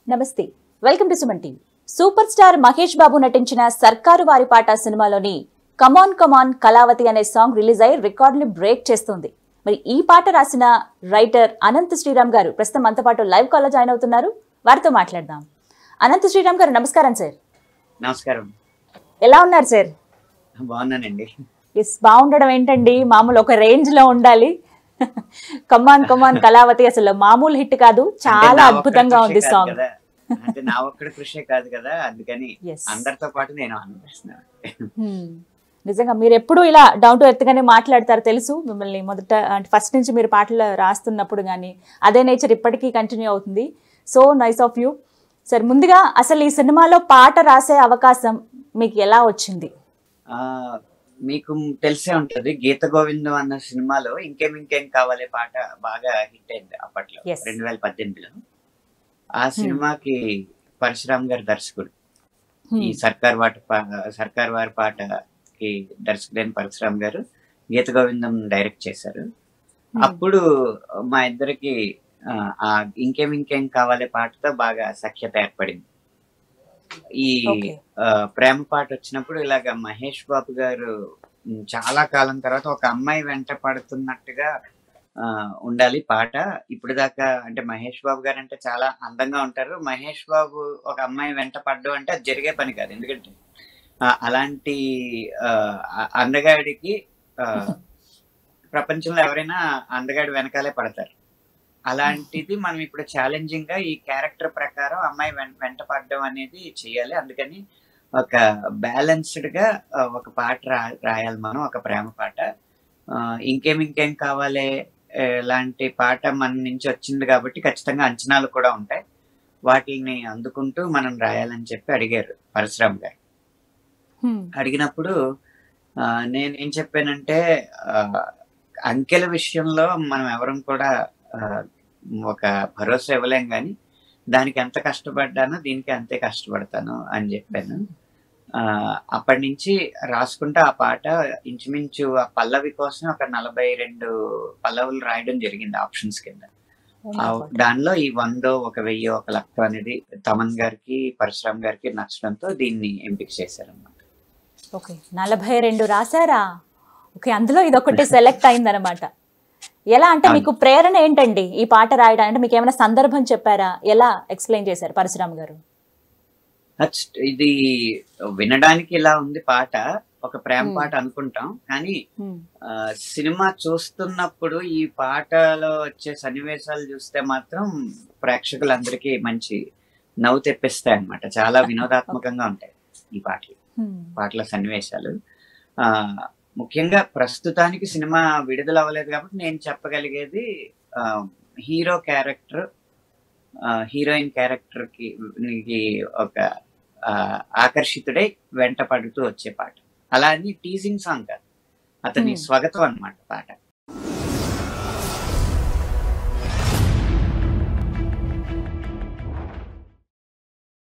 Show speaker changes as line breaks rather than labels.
నమస్తే welcome to Suman TV super star Mahesh Babu నటించిన సర్కారు వారి పాట సినిమాలోని కమాన్ కమాన్ కళావతి అనే సాంగ్ రిలీజ్ అయి రికార్డుని బ్రేక్ చేస్తుంది మరి ఈ పాట రాసిన రైటర్ అనంత్ శ్రీరామ్ గారు ప్రస్తుతం మనతో పాటు లైవ్ కాల్లో జాయిన్ అవుతున్నారు వారితో మాట్లాడదాం అనంత్ శ్రీరామ్ గారు నమస్కారం సార్
నమస్కారం
ఎలా ఉన్నారు సార్
బాగున్నానండి
ఎస్ బాగుండడం ఏంటండి మామూలు ఒక రేంజ్ లో ఉండాలి కమాన్ కమాన్ కళావతి అసలు మామూలు హిట్ కాదు
అంటే
చాలా
నా ఒక్కడి
అద్భుతంగా
కృషే
ఉంది
కాదు
సాంగ్
కదా. అంటే నా ఒక్కడి కృషే కాదు కదా అందుకని
Yes.
అందరితో పాటు నేను ఆనందిస్తున్నాను
Hmm. నిజంగా మీరు ఎప్పుడు ఇలా డౌన్ టు ఎర్త్ గానే మాట్లాడతారు తెలుసు మిమ్మల్ని మొదట అంటే ఫస్ట్ నుంచి మీరు పాటలు రాస్తున్నప్పుడు కానీ అదే నేచర్ ఇప్పటికీ కంటిన్యూ అవుతుంది so nice of you sir ముందుగా అసలు ఈ సినిమాలో పాట రాసే అవకాశం మీకు ఎలా వచ్చింది
ఆ మీకు తెలిసే ఉంటది గీత గోవిందం అన్న సినిమాలో ఇంకేం ఇంకేం కావాలి పాట బాగా హిట్ అయింది అప్పట్లో
Yes.
రెండు వేల పద్దెనిమిదిలో ఆ సినిమాకి పరశురామ్ గారు దర్శకుడు
Hmm.
ఈ సర్కార్ వాట పా- సర్కార్ వారి పాటకి దర్శకుడైన పరశురామ్ గారు గీత గోవిందం డైరెక్ట్ చేశారు
Hmm.
అప్పుడు మా ఇద్దరికి ఆ, ఆ ఇంకేం ఇంకేం కావాలి పాటతో బాగా సఖ్యత ఏర్పడింది ఈ
Okay.
ఆ, ప్రేమ పాట వచ్చినప్పుడు ఇలాగ మహేష్ బాబు గారు ఉమ్, చాలా కాలం తర్వాత ఒక అమ్మాయి వెంట పడుతున్నట్టుగా ఆ, ఉండాలి పాట ఇప్పుడు దాకా అంటే మహేష్ బాబు గారు అంటే చాలా అందంగా ఉంటారు మహేష్ బాబు ఒక అమ్మాయి వెంట పడ్డం అంటే అది జరిగే పని కాదు ఎందుకంటే ఆ, అలాంటి ఆ, ఆ- అందగాడికి ఆ, ప్రపంచంలో ఎవరైనా అందగాడి వెనకాలే పడతారు అలాంటిది మనం ఇప్పుడు ఛాలెంజింగ్ గా ఈ క్యారెక్టర్ ప్రకారం అమ్మాయి వెంట వెంట పడడం అనేది చేయాలి అందుకని ఒక బ్యాలెన్స్డ్ గా ఆ, ఒక పాట రా రాయాలి మనం ఒక ప్రేమ పాట ఆ, ఇంకేం ఇంకేం కావాలి ఏ, లాంటి పాట మన నుంచి వచ్చింది కాబట్టి ఖచ్చితంగా అంచనాలు కూడా ఉంటాయి వాటిని అందుకుంటూ మనం రాయాలని చెప్పి అడిగారు పరశురామ్ గారు
Hmm.
అడిగినప్పుడు ఆ, నేను ఏం చెప్పానంటే ఆ, అంకెల విషయంలో మనం ఎవరం కూడా ఆ, ఒక భరోసా ఇవ్వలేం కానీ దానికి ఎంత కష్టపడ్డానో దీనికి అంతే కష్టపడతాను అని చెప్పాను ఆ, అప్పటి నుంచి రాసుకుంటే ఆ పాట ఇంచుమించు ఆ పల్లవి కోసం ఒక నలభై రెండు పల్లవులు రాయడం జరిగింది ఆప్షన్స్ కింద
Oh my
ఆ
God.
దానిలో ఈ వందో ఒక వెయ్యి ఒక లక్ష అనేది తమన్ గారికి పరశురామ్ గారికి నచ్చడంతో దీన్ని ఎంపిక చేశారన్నమాట
ఓకే నలభై రెండు రాశారా ఓకే అందులో ఇది ఒకటి సెలెక్ట్ అయిందనమాట ఎలా అంటే
అవును.
మీకు ప్రేరణ ఏంటండి ఈ పాట రాయడానికి అంటే మీకు ఏమైనా సందర్భం చెప్పారా ఎలా ఎక్స్ప్లెయిన్ చేశారు పరశురామ్ గారు
First, ఇది వినడానికి ఇలా ఉంది పాట ఒక ప్రేమ
Hmm.
పాట అనుకుంటాం కానీ
Hmm.
ఆ, సినిమా చూస్తున్నప్పుడు ఈ పాటలో వచ్చే సన్నివేశాలు చూస్తే మాత్రం ప్రేక్షకులందరికీ మంచి నవ్వు తెప్పిస్తాయి అన్నమాట చాలా వినోదాత్మకంగా ఉంటాయి ఈ పాటలు
Hmm.
పాటల సన్నివేశాలు ఆ ముఖ్యంగా ప్రస్తుతానికి సినిమా విడుదల అవ్వలేదు కాబట్టి నేను చెప్పగలిగేది ఆ, హీరో క్యారెక్టర్ ఆ, హీరోయిన్ క్యారెక్టర్ కి కి ఒక ఆ, ఆకర్షితుడై వెంట పడుతూ వచ్చే పాట అలా అని టీజింగ్ సాంగ్ కాదు అతని
Hmm.
స్వాగతం అన్నమాట పాట